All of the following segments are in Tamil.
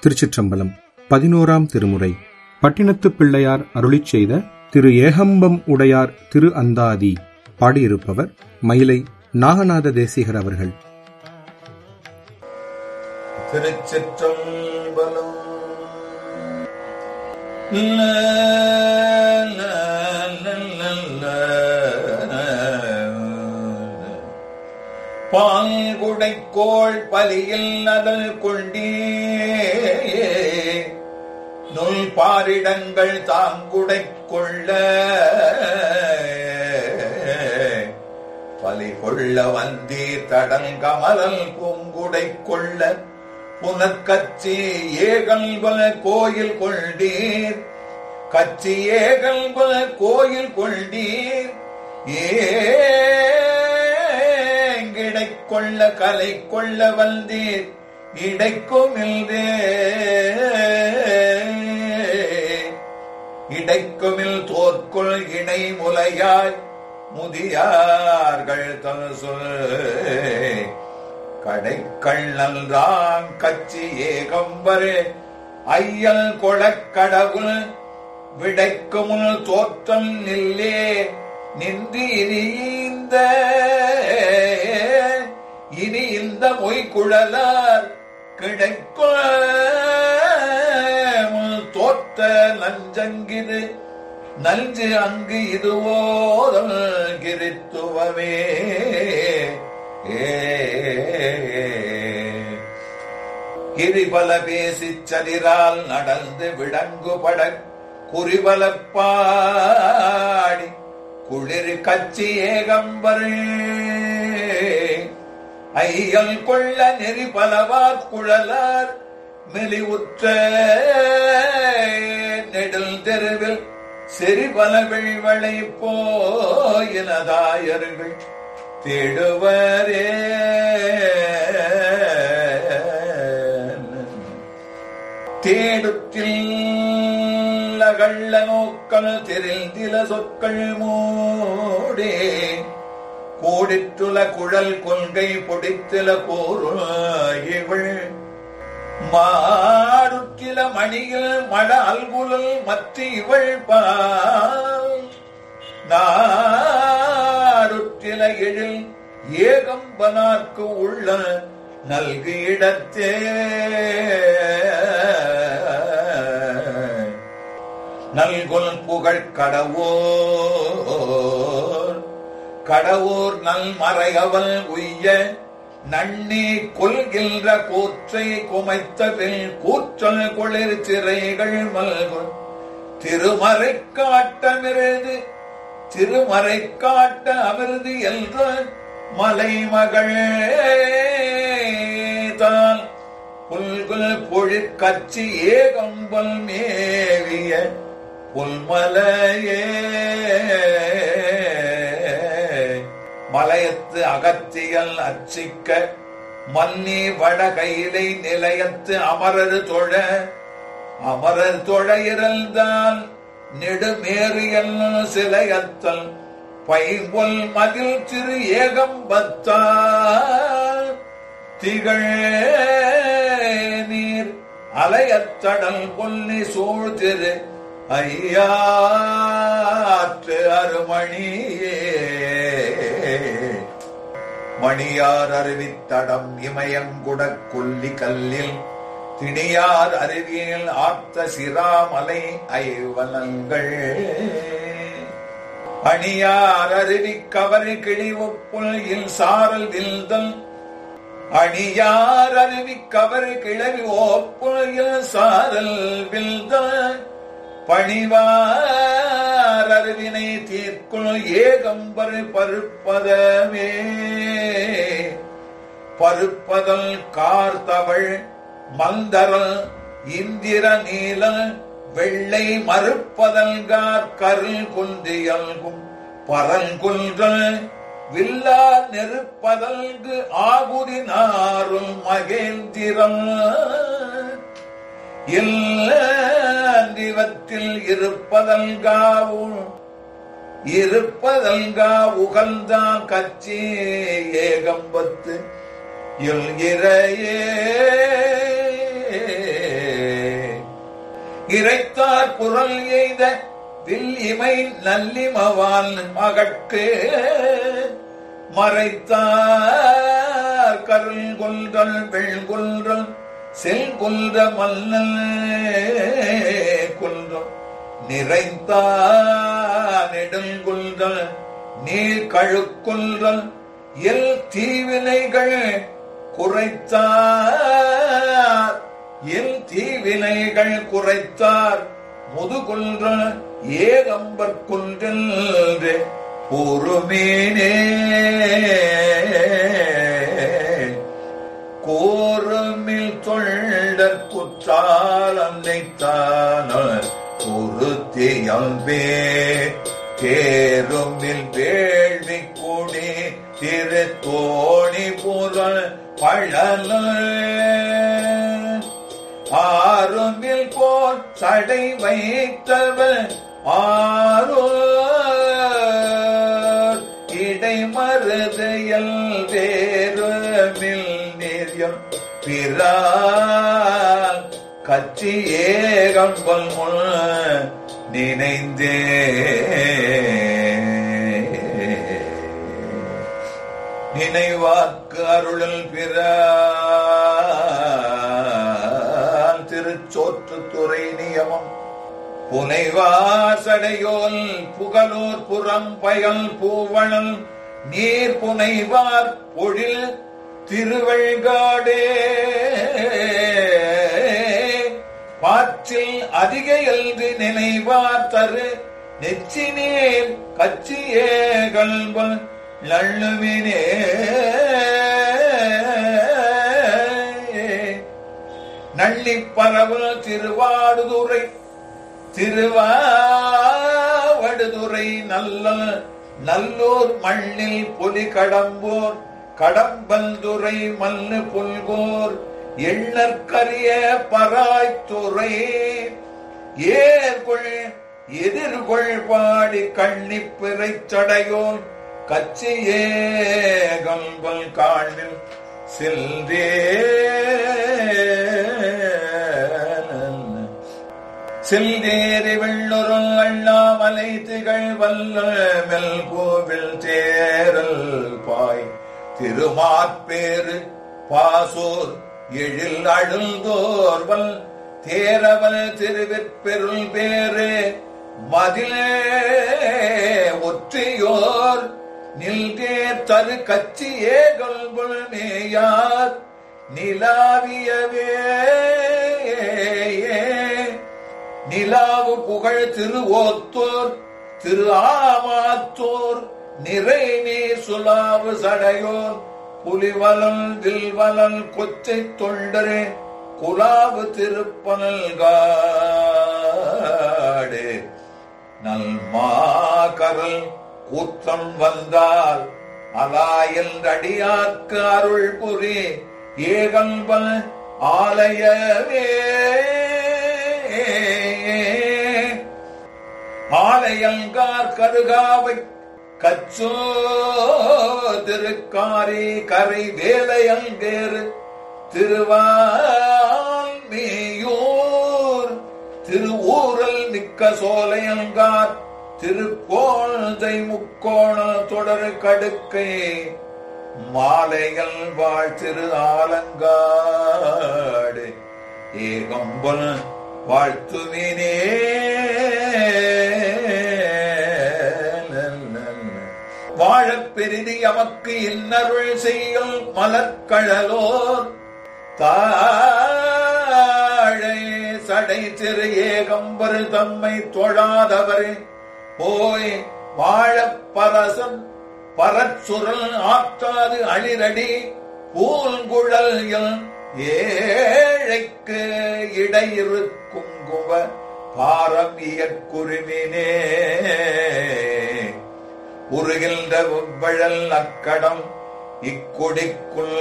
திருச்சிற்றம்பலம் பதினோராம் திருமுறை பட்டினத்துப் பிள்ளையார் அருளிச் செய்த திரு ஏகம்பம் உடையார் திரு அந்தாதி பாடியிருப்பவர் மயிலை நாகநாத தேசிகர் அவர்கள் திருச்சிற்றம்பலம் பால்குடைக்கோள் பலியில் அதல் கொண்டே நுள் பாரிடங்கள் தாங்குடை கொள்ள பலி கொள்ள வந்தே தடல் கமலல் பூங்குடை கொள்ள புனற்கச்சி ஏகல்பல கோயில் கொண்டீர் கச்சி ஏகல்பல கோயில் கொண்டீர் ஏங்கிடை கொள்ள கலை கொள்ள வந்தீர் இடைக்குமில்தே இடைக்குமில் தோற்குள் இணை முலையாய் முதியார்கள் தன் சொல் கடைக்கள் நன்றாங் கச்சி ஏகம்பரு ஐயல் கொளக்கடவுள் விடைக்குமுள் தோற்றம் நில்லே நின்று இனி இந்த இனி இந்த மொய்குழலார் கிடைக்கும் தோற்ற நஞ்சங்கிது நஞ்சு அங்கு இதுவோதல் கிரித்துவமே கிரிபல பேசிச் சதிரால் நடந்து விடங்குபட குறிபலப்பாடி குளிர் கச்சி ஏகம்பர் ஐயல் கொள்ள நெறி பலவார் குழலார் மெலிவுற்ற நெடுல் தெருவில் செறிபல வெள்வளை போயினதாயர்கள் தேடுவரே தேடுத்தில் அகள்ள நோக்கல் தெரிந்தில சொற்கள் மூடே கூடிற்றுல குழல் கொள்கை பொடித்தில போருள் இவள் மாடுற்றில மணியில் மட அல்குழல் மற்ற இவள் பால் நாடுற்றில எழில் ஏகம்பனார்க்கு உள்ள நல்கு இடத்தே நல்குல் புகழ் கடவோர் கடவுர் நல் மறையவள் உய்ய நன்னி கொள்கின்ற கூற்றை குமைத்தவில் கூற்றல் குளிர் சிறைகள் மல்குள் திருமறை காட்டமிருது திருமறை காட்ட அமிர்து என்ற மலைமகள் தான் புல்குல் பொழிற் கச்சி ஏகம்பல் மேவிய புல்மலையே மலையத்து அகத்தியல் அச்சிக்க மன்னி வடகையிலை நிலையத்து அமரரு தொழ அமரர் தொழ இறந்தால் நெடுமேறியல் சிலையத்தல் பைம்பொல் மதில் திரு ஏகம்பத்தால் திகழ் நீர் அலையத்தடல் பொன்னி சூழ் திரு ஐயாற்று அருமணியே மணியார் அருவித்தடம் இமயங்குட கொல்லி கல்லில் திணியார் அருவியில் ஆர்த்த சிராமலை ஐவனங்கள் அணியார் அருவி கவரி கிழிவுப்புல் இல் சாரல் வில்தல் அணியார் அருவி கவரி கிளவி ஓப்புல் இல் சாரல் வில்தல் பணிவார் அருவினை தீர்க்குள் ஏகம்பர் பருப்பதமே பருப்பதல் கார்த்தவள் மந்தரல் இந்திர நீல வெள்ளை மறுப்பதல்கார் கருள் குந்தியல்கும் பரங்குன்றல் வில்லா நெருப்பதல்கு ஆகுதி நாருள் மகேந்திரம் இல்லத்தில் இருப்பதல்காவும் இருப்பதல்கா உகந்தா கச்சி ஏகம்பத்து இறையே இறைத்தார் புறல் எய்த வில் இமை நல்லிமவால் மகட்கு மறைத்தார் கருள் கொல்கள் வெள்கொல்கள் செல்கொல்ற மல்லல் கொல்றம் நிறைந்தார் நெடுங்கொல்கள் நீர் கழுக்கொல்றல் எல் தீவினைகள் குறைத்தார் எல் தீவினைகள் குறைத்தார் முதுகொன்ற ஏகம்பர் கொன்றென்று பொறுமேனே கோரமில் தொண்டர் குற்றாலம் நைத்தானர் பொறுத்தியல்பே தேருமில் வேள்வி கொடி திரு தோணி புறல் பழல ஆறுமில் போல் சடை வைத்தவன் ஆரோ இடை மருதையல் வேறுமில் நேரியம் பிறா கச்சி ஏகம்பல் முன் நினைந்தே நினைவாக்கு அருளல் பிற திருச்சோற்று துறை நியமம் புனைவாசடையோல் புகழூர் புறம் பயல் பூவணல் நீர் புனைவார் பொழில் திருவள்காடே பாற்றில் அதிக எழுதி நினைவார் தரு நெச்சி நீர் கச்சியே கல்வன் நள்ளுவினே நள்ளி பரவல் திருவாடுதுறை திருவாவடுதுறை நல்ல நல்லூர் மண்ணில் பொலி கடம்போர் கடம்பந்துறை மல்லு புல்கோர் எண்ணற்கரிய பராய்த்துறை ஏர்கொள் எதிர்கொள் பாடி கண்ணிப்பிறை சடையோன் கச்சியே கம்பல் காணில் செல்தே செல்தேறி வெள்ளொருள் அண்ணாமலை திகழ் வல்ல மெல் கோவில் தேரல் பாய் திருமாற்பேறு பாசோர் எழில் அழுந்தோர்வல் தேரவல் திருவிற்பெருள் பேரு மதிலே ஒற்றியோர் நில்கே தரு கச்சியே கல்புல் மேயார் நிலாவியவே நிலாவு புகழ் திருவோத்தோர் திரு ஆமாத்தோர் நிறை நீர் சுலாவு சடையோர் புலிவலல் வில்வலல் கொச்சை தொண்டரே குலாவு திருப்பனல்காடு நல்மாகரல் கூற்றம் வந்தால் அலாயல் அடியாக்கு அருள் புரி ஏகம்பல் ஆலயவே ஆலயங்கார் கருகாவை கச்சோ திருக்காரி கரை வேலையல் வேறு திருவான்மேயூர் திருவூரல் மிக்க சோலையங்கார் திருக்கோழ்தை முக்கோண தொடர் கடுக்கை மாலைகள் வாழ் திரு ஆலங்காடு ஏகம்பல் வாழ்த்துவினே வாழப் பெரிதி எமக்கு இன்னருள் செய்யும் மலர்கழலோர் தாழை சடை திரு ஏகம்பர் தம்மை தொழாதவரே போய் வாழப் பரசன் பரச்சுரல் ஆற்றாது அழிரடி பூங்குழல் ஏழைக்கு இடையிருக்கும் குவ பாரம் இயற்குருமினே உருகின்ற வெவ்வழல் அக்கடம் இக்கொடிக்குள்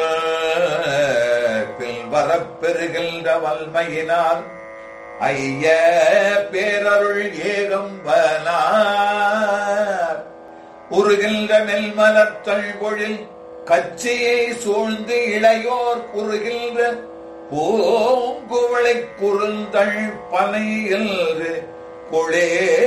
பில் வரப்பெறுகின்ற வல்மையினால் ஐய பேரருள் ஏகம்பனார் உருகின்ற நெல்மலத்தள் பொழில் கச்சியை சூழ்ந்து இளையோர் குறுகின்ற பூங்குவளை குறுந்தள் பனையில் கொளே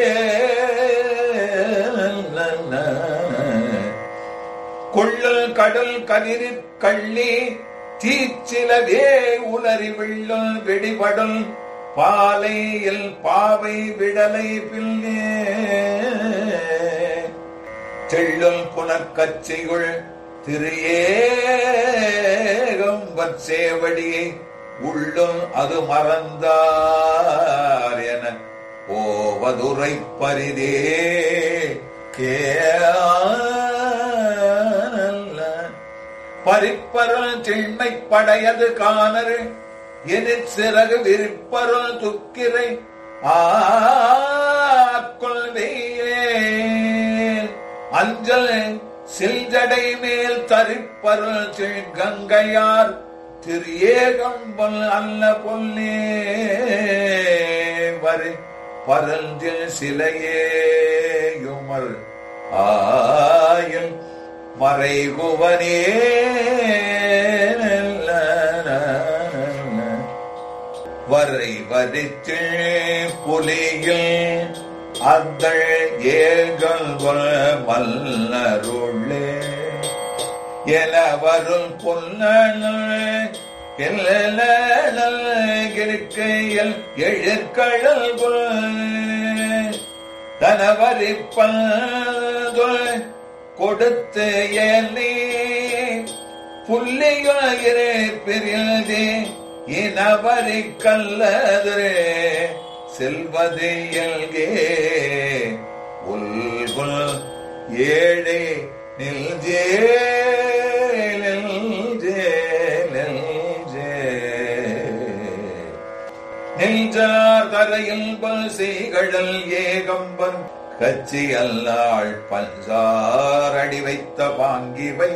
கொள்ளல் கடல் கதிரிற் கள்ளி தீச்சிலதே உலறி விள்ளல் வெடிபடல் பாலையில் பாவை விடலை பின்னே தெள்ளும் புனற்கச்சையுள் திரியேகம்பற் சேவடியை உள்ளும் அது மறந்தார் என போவதுரை பரிதே கேள பறிப்பருள் திண்மை படையது காணரு எதிர் சிறகு விரிப்பருள் துக்கிரை ஆக்கொள்வேயே அஞ்சல் சில்ஜடை மேல் தரிப்பருள் திள் கங்கையார் திரியேகம்பல் அல்ல பொன்னே வரி பரந்தில் சிலையேயுமல் ஆயும் மறைகுவனே வரை வரித்து புலியில் அத்தள் ஏகல் மல்லருளே என வரும் பொன்னல் இருக்கையில் எழிற்கடல் தனவரிப்பல் கொடுத்து ஏனே புள்ளியிலே பிரிந்தே இனவரி கல்லது செல்வது எல்கே உல்குல் ஏழை நில்ஜே நில்ஜே நில்ஜே நெஞ்சார் தரையில் பல்செய்கடல் ஏகம்பன் கச்சி அல்லாள் பஞ்சார் அடி வைத்த பாங்கிவை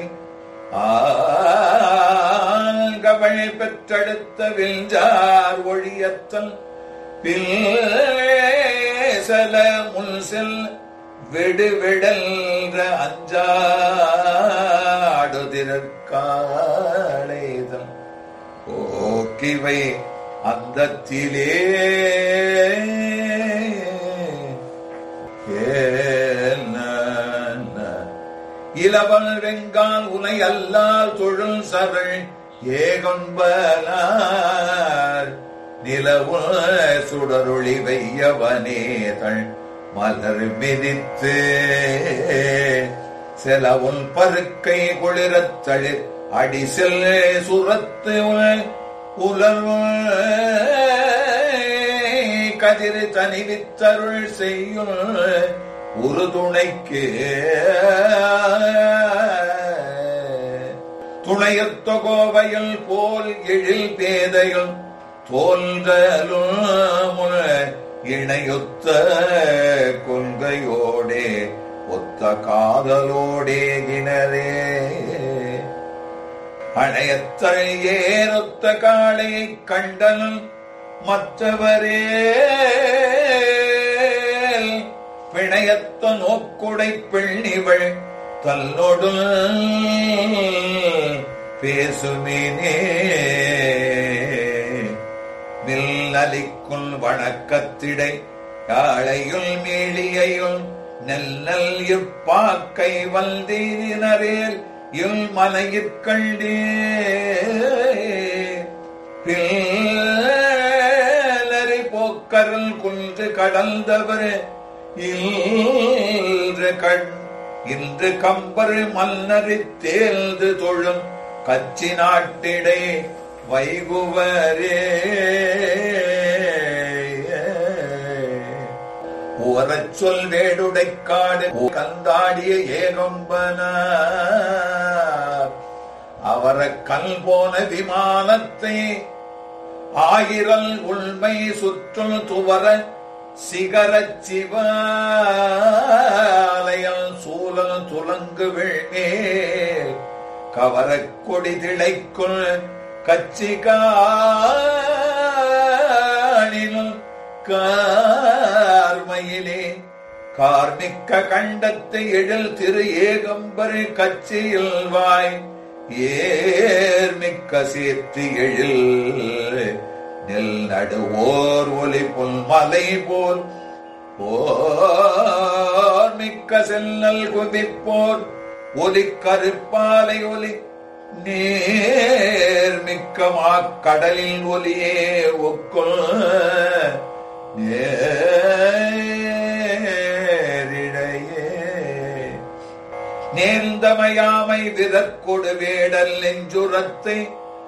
ஆங்கவள் பெற்றெடுத்த வில்ஜார் ஒழியத்தல் பில்சல முன்செல் விடுவிடல்ற அஞ்சாடுதிரற்காளைதல் ஓக்கிவை அந்தத்திலே இளவல் வெங்கால் உனை அல்லால் தொழும் சரள் ஏகொன்பலார் நிலவு சுடரொளி வெய்யவனேதள் மலர் மிதித்து செலவுன் பருக்கை குளிரத் தளிர் அடி செல் சுரத்து உலர் கதிர் தனிவித்தருள் செய்யும் ஒரு துணைக்கு துணையத்த கோவையில் போல் எழில் பேதையும் தோன்றலும் இணையொத்த கொள்கையோடே ஒத்த காதலோடே கிணரே அணையத்தள் ஏறொத்த காளையை கண்டனும் மற்றவரே பிணையத்த நோக்குடை பெண்ணிவள் தன்னொடு பேசுமினே மில்லலிக்குள் வணக்கத்திடை யாழையுள் மீளியையுள் நெல் நல் இப்பாக்கை வந்தீரினரேல் இல் மலையிற்கண்டே பிள்ளரி போக்கரல் குன்று கடந்தவர் இன்று கண் இன்று கம்பர் மன்னரி தேர்ந்து தொழும் கச்சி நாட்டிடை வைகுவரே உவரச் சொல் வேடுடைக்காடு கந்தாடிய ஏகம்பன அவர கல் போன விமானத்தை ஆயிரல் உண்மை சுற்றும் துவர சிகரச் சிவாலயம் சூழல் துலங்கு விழ்நேல் கவரக் கொடி திளைக்குள் கச்சி காணினும் கார்மையிலே கார்மிக்க கண்டத்து எழில் திரு ஏகம்பரு கச்சியில் வாய் ஏர்மிக்க சேர்த்து எழில் நெல் நடுவோர் ஒலி புல் மலை போல் போர் மிக்க செல்லல் குதிப்போர் ஒலி கருப்பாலை ஒலி நேர்மிக்க மாக்கடலில் ஒலியே ஒக்குள் நேரிடையே நேர்ந்தமையாமை விதற்கொடு வேடல் நெஞ்சுரத்தை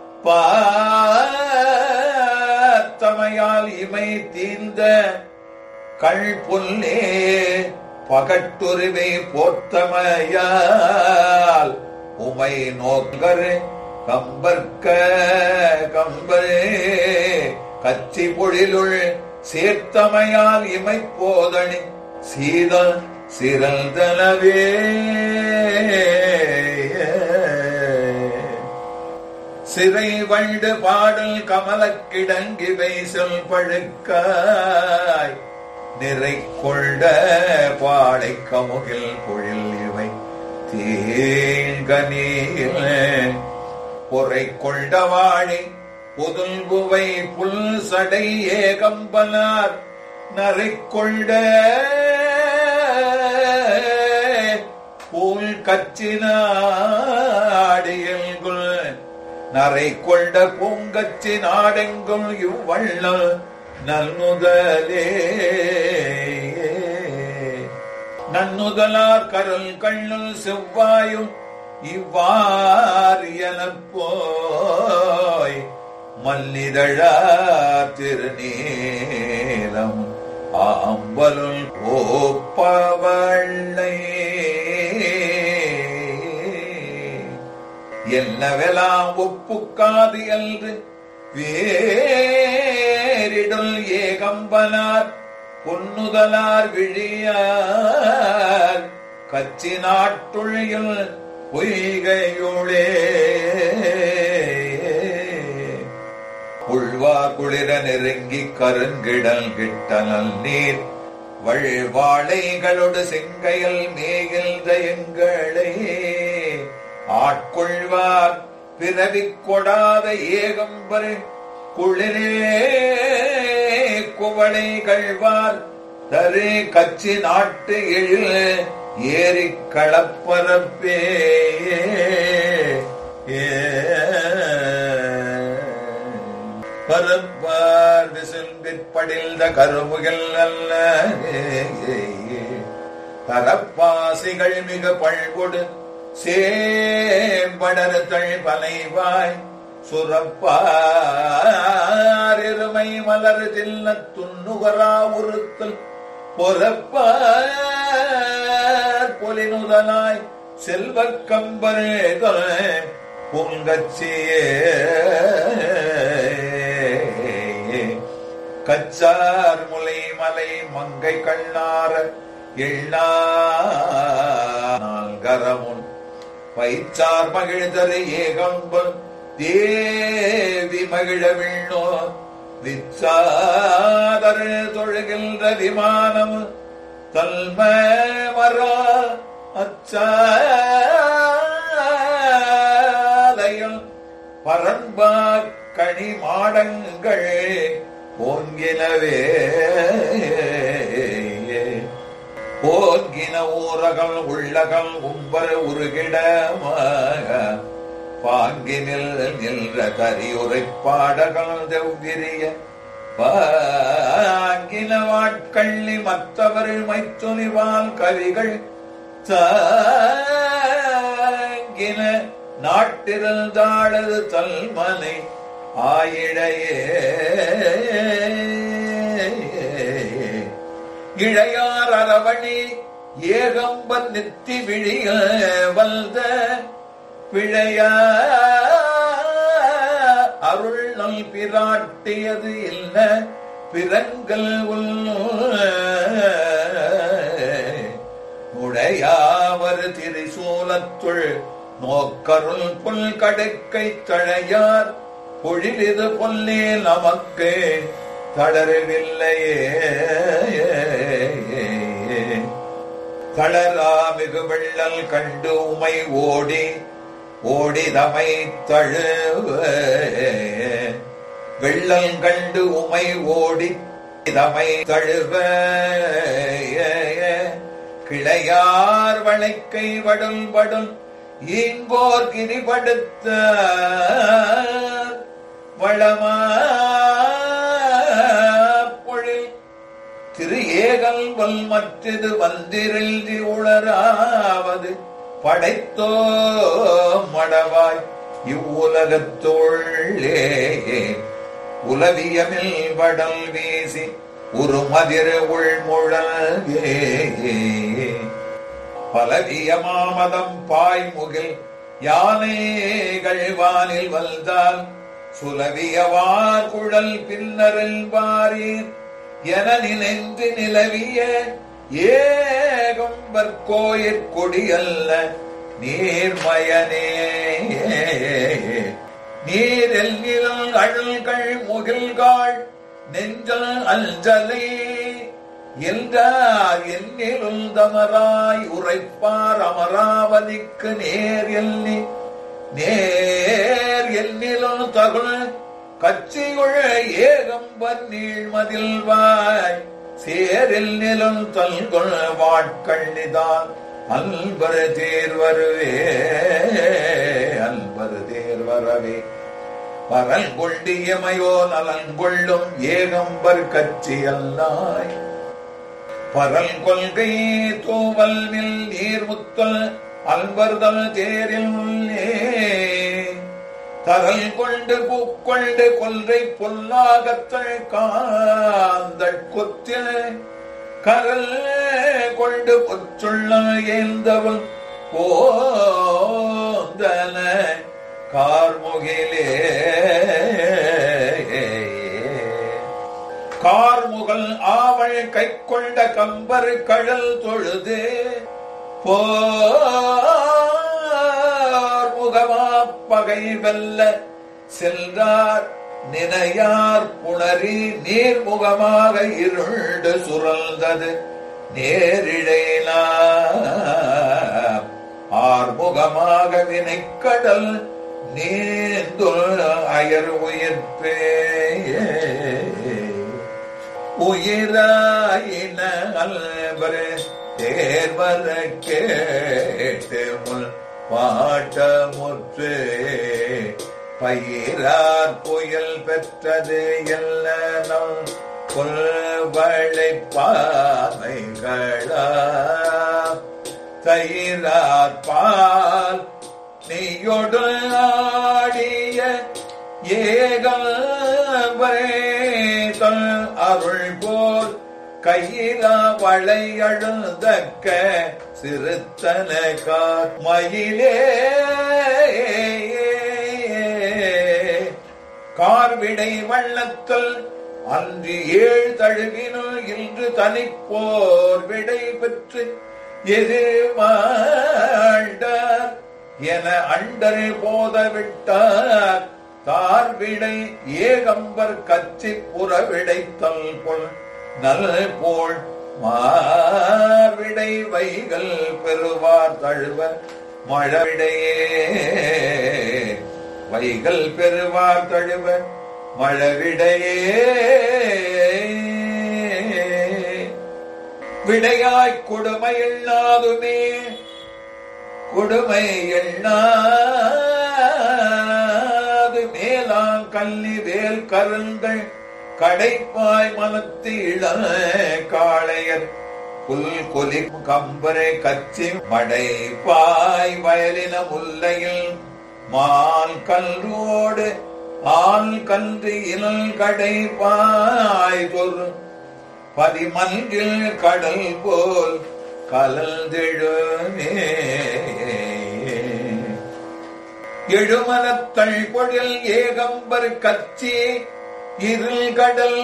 பார்த்தமையால் இமை தீர்ந்த கள் புல்லே பகட்டுருவை போத்தமையால் உமை நோக்கர் கம்பர்க்க கம்பரே கச்சி பொழிலுள் சேர்த்தமையால் இமை போதணி சீதல் சிறந்தனவே சிறை வண்டு பாடல் கமலக் கிடங்கிவை சொல் பழுக்காய் நிறை கொண்ட பாடை கமுகில் பொழில் இவை தீங்கனில் பொறை கொண்ட வாழை புதுல்புவை புல் சடை ஏகம்பனார் நரை கொண்ட பூல் கச்சினாடியல்குள் நரை கொண்ட பூங்கச்சி நாடெங்கும் இவ்வள்ளல் நன்னுதலே நன்னுதலார் கருள் கண்ணுள் செவ்வாயும் இவ்வாறு எனப் போய் மல்லிதழா திருநீலம் ஆம்பலுள் ஓப்பவள்ளை என்னவெல்லாம் ஒப்புக்காது என்று வேரிடுல் ஏகம்பனார் பொன்னுதலார் விழியார் கச்சி நாட்டுழியில் பொய்கையுளே உள்வா குளிர நெருங்கி கருங்கிடல் கிட்டனல் நீர் வழ்வாழைகளோடு செங்கையல் மேகில் தயங்களே ஆட்கொள்வார் பிறவிக் கொடாத ஏகம்பர் குளிரே குவளை கழ்வார் தரு கச்சி நாட்டு எழில் ஏறிக் களப்பரப்பே பரப்பார் விசும்பிற்படில்த கருமுகில் அல்ல தரப்பாசிகள் மிக பழ்கொடு சேம்படர் தழ்பனைவாய் சுரப்பாரிருமை மலர் தில்ல துண்ணுகரா உறுத்தல் பொறப்பார் பொலினுதலாய் செல்வக் கம்பரேதல் பொங்கச்சியே கச்சார் முலை மலை மங்கை கண்ணார எண்ணாகரமுன் பைச்சார் மகிழ்தரு ஏகம்பன் தேவி மகிழ விண்ணோ விச்சாதர் தொழுகின்ற விமானம் தல்ம மரா அச்சாலயம் பரன்பா கனி மாடங்கள் ஓங்கினவே போக்கின ஊரகம் உள்ளகம் உம்பர் உருகிடமாக பாங்கினில் நின்ற கரியுரை பாடகம் தெவ்விரிய பாங்கின வாட்கள்ளி மற்றவர் மைத்துணிவால் கவிகள் தாங்கின நாட்டிருந்தாளது தல்மனை ஆயிழையே இழையார் அரவணி ஏகம்பன் நித்தி விழிய வந்த பிழைய அருள் நல் பிராட்டியது இல்ல பிறங்கள் உள் உடையாவர் திரிசூலத்துள் நோக்கருள் புல் கடுக்கை தழையார் பொழிலிது பொல்லே நமக்கு தளரவில்லையே தளரா மிகு வெள்ளல் கண்டு உமை ஓடி ஓடிதமை தழுவ வெள்ளம் கண்டு உமை ஓடி தமை தழுவ கிளையார் வளைக்கை வடும் வடும் ஈங்கோர் கிரிபடுத்த வளமா பொழில் திரு ஏகல் வல் மற்றது வந்திரில் உளராவது படைத்தோ மடவாய் இவ்வுலகத்தோள்ளே உலவியமில் வடல் வீசி ஒரு மதிர உள்முழங்கே பலவிய மாமதம் பாய்முகில் யானைகள் வானில் வந்தால் சுலவியவார் குழல் பின்னரில் வாரீர் என நினைந்து நிலவிய ஏகம்பர் கோயிற் கொடியல்ல நீர்மயனே நீரில் நிலம் அழல்கள் முகில்காள் நெஞ்சல் அஞ்சலை என்றார் என்னிலும் தமராய் உரைப்பார் அமராவதிக்கு நேர் எல்லி நேர் என்னிலும் தகுள் கச்சியுழ ஏகம்பன் நீழ்மதில் வாய் சேரில் நிலம் தல்கொள் வாட்கண்ணிதான் அல்பர் தேர்வருவே அல்பர் தேர்வரவே பரல் கொண்டியமையோ நலன் கொள்ளும் ஏகம்பர் கட்சி அல்லாய் பரல் கொள்கை தூவல் நில் நீர்முத்தல் அல்பர்தல் தேரில் உள்ளே தரல் கொண்டு பூக்கொண்டு கொன்றை பொல்லாகத்தள் காந்தள் கொத்தில் கரல் கொண்டு பொச்சுள்ள ஏந்தவள் போந்தன கார்முகிலே கார்முகல் ஆவள் கை கொண்ட கம்பர் கழல் தொழுது போர் முகமா பகை வெல்ல சென்றார் நினையார் புணரி நீர்முகமாக இருண்டு சுரந்தது நேரிழையில ஆர்முகமாக வினைக்கடல் நீந்துள் அயர் உயிர்ப்பே உயிராயின அல்பர் தேர்வர கேட்டு முன் பாட்டமுற்று பயிரார் புயல் பெற்றது எல்லாம் புல்வளை பாதைகளா தயிரார் பால் நீயொடு ஆடிய ஏகம்பரேதல் அருள் போல் கையிலா வளையழுந்தக்க சிறுத்தன மயிலே கார்விடை வள்ளத்தல் அன்று ஏழ் தழுவினுள் இன்று தனிப்போர் விடை பெற்று எதிர்மாண்டார் என அண்டரை போதவிட்டார் தார்விடை ஏகம்பர் கச்சி புறவிடைத்தல் பொல் நல் போல் மார்விடை வைகள் பெறுவார் தழுவ மழவிடையே வைகள் பெறுவார் தழுவ மழவிடையே விடையாய்க் கொடுமை எண்ணாதுமே கொடுமை எண்ணாது மேலாங் கல்லி வேல் கருங்கள் கடைப்பாய் மனத்து இள காளையர் புல் கொலி கம்பரை கச்சி மடை பாய் வயலின முல்லையில் மால் கல்ரோடு ஆள் கன்று இனல் கடை பாய் தொரு பதிமன்றில் கடல் போல் கலந்தெழுமே எழுமலத்தள் பொழில் ஏகம்பர் கச்சி இருள் கடல்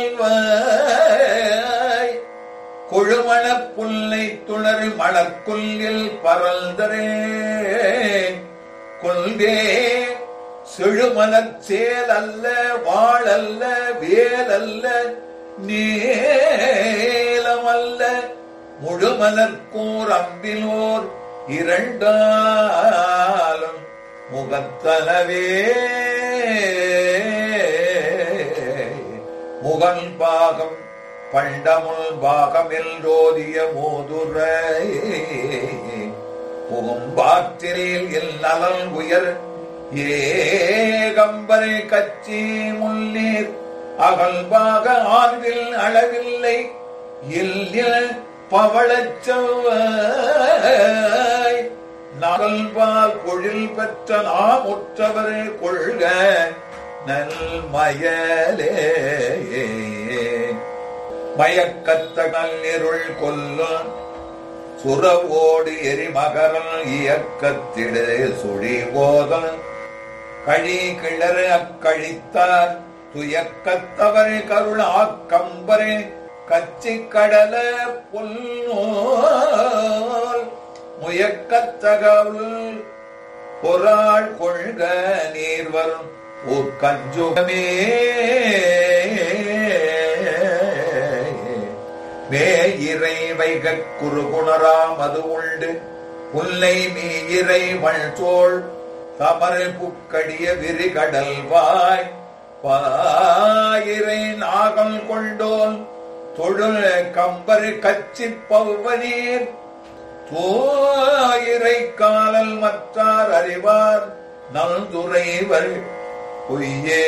வாய் கொழுமணப் புல்லை துணர் மலர்கொல்லில் பரல்தரே கொள்கே செழுமலர் சேல் அல்ல வாழல்ல வேலல்ல நீலமல்ல முழுமலர்கூர் அம்பிலோர் இரண்டாலும் முகத்தலவே முகன் பாகம் பண்டமுள் பாகமில் ரோதிய மோதுரை புகும்பாற்றில் இல் நலன் உயர் ஏகம்பரை கச்சி முன்னீர் அகல்பாக ஆர்வில் அளவில்லை இல் பவளச் செவ்வாய் நகல்பால் பொழில் பெற்ற நாம் உற்றவரே கொள்க நல்மயலே மயக்கத்த கல்லிருள் கொல்லும் சுரவோடு எரிமகரல் இயக்கத்திடு சுழி போதல் கழி கிளறு அக்கழித்தார் துயக்கத்தவரை கருள் ஆக்கம்பரே கச்சி கடல புல்நூல் முயக்கத்தகவுள் பொறாள் கொள்க நீர் வரும் ஊர்கஞ்சுகமே மேயிரை வைகக் குறுகுணரா மது உண்டு புல்லை மீயிரை மழ்தோள் தமரல் புக்கடிய விரிகடல் வாய் பாயிரை நாகம் கொண்டோன் தொழுல் கம்பரு கச்சி பவ்வனீர் தோயிரை காலல் மற்றார் அறிவார் நல்துறைவர் பொய்யே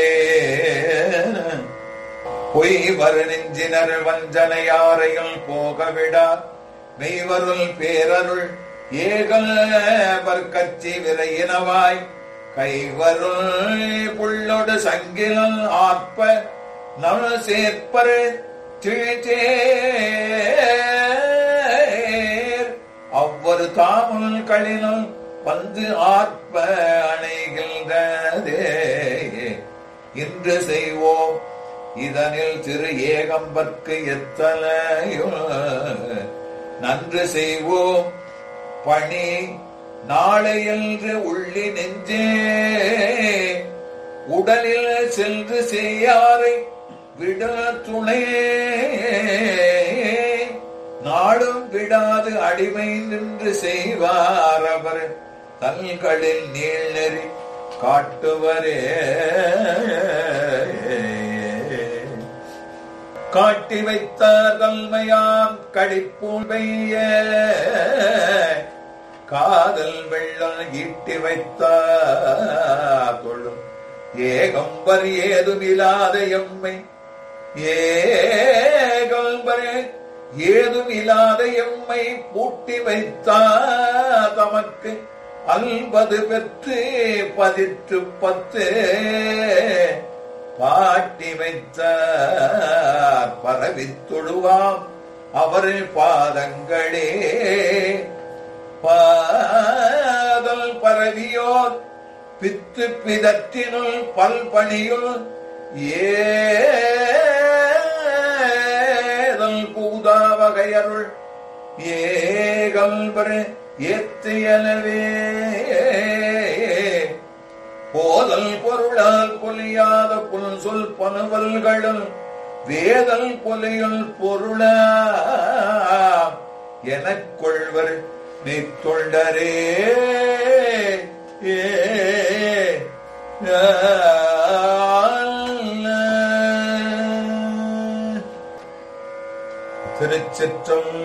பொய் வரு நெஞ்சினர் வஞ்சனையாரையும் போகவிடார் மெய்வருள் பேரருள் ஏகல் வர்க்கச்சி விரையினவாய் கைவருள் புள்ளொடு சங்கிலன் ஆற்ப நல் சேர்ப்பரு திழ்ச்சேர் அவ்வொரு தாமுல் களினும் வந்து ஆற்ப அணைகின்றதே இன்று செய்வோம் இதனில் திரு ஏகம்பற்கு எத்தனையோ நன்று செய்வோம் பணி நாளையன்று உள்ளி நெஞ்சே உடலில் சென்று செய்யாரை விட துணை நாளும் விடாது அடிமை நின்று செய்வார் அவர் தல்களில் நீள் நெறி காட்டுவரே காட்டி வைத்தார் தன்மையாம் கடிப்பூல் பெய்ய காதல் வெள்ளம் ஈட்டி வைத்தார் தொழும் ஏகம்பர் ஏதுமில்லாத எம்மை ஏகம்பர் ஏதுமில்லாத எம்மை பூட்டி வைத்தார் தமக்கு அல்பது பெற்று பதிற்று பத்து பாட்டி வைத்தார் பரவித் தொழுவாம் அவர் பாதங்களே பாதல் பரவியோர் பித்து பிதற்றினுள் பல்பணியுள் ஏதல் பூதா வகையருள் ஏகல்பர் ஏத்தியனவே போதல் பொருளால் பொலியாத புல் சொல் பனுவல்களும் வேதல் பொலியுள் பொருளா எனக் கொள்வர் மெய்த்தொண்டரே ஏ திருச்சிற்றம்பலம்